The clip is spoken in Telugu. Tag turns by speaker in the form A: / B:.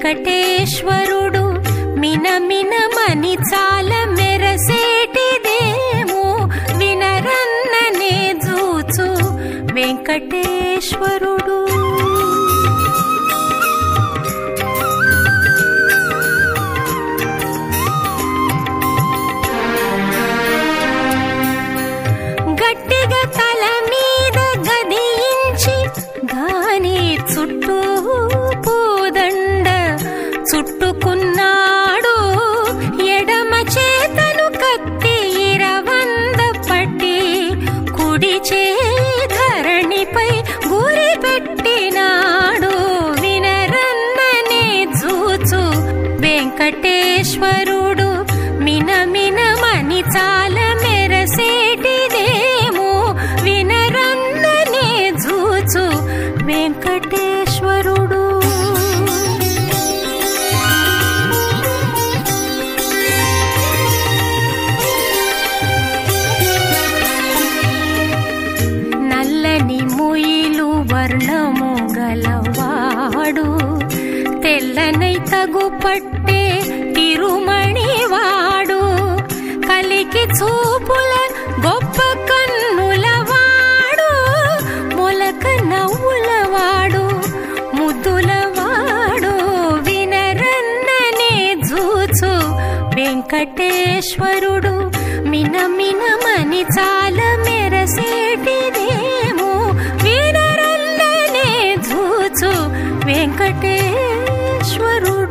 A: వెంకటేశ్వరుడు మినమినమని చాలా మెరసేటిదేమో వినరన్ననే జూచు వెంకటేశ్వరుడు గట్టిగా తల మీద గదియించి దాని చుట్టూ పూదండ చుట్టుకున్నాడు ఎడమ చేతను కత్తి ఇరవంద పట్టి కుడి చేయి ధరణిపై గురి పెట్టినాడు వినరన్ననే జూచు వెంకటేశ్వరుడు మినమినమని చాల మెరసేటిదేమో వినరన్ననే జూచు వెంకటేశ్వరుడు నల్లని ముయిలు వర్ణము గలవాడు తెల్లనై తగు పట్టే తిరుమణివాడు కలికి చూపుల గొప్ప కన్నులవాడు మొలక నవ్వులవాడు ముద్దులవాడు వినరన్ననే జూచు వెంకటేశ్వరుడు మినమినమని చాల మెరసేటిదేమో వినరన్ననే జూచు వెంకటేశ్వరుడు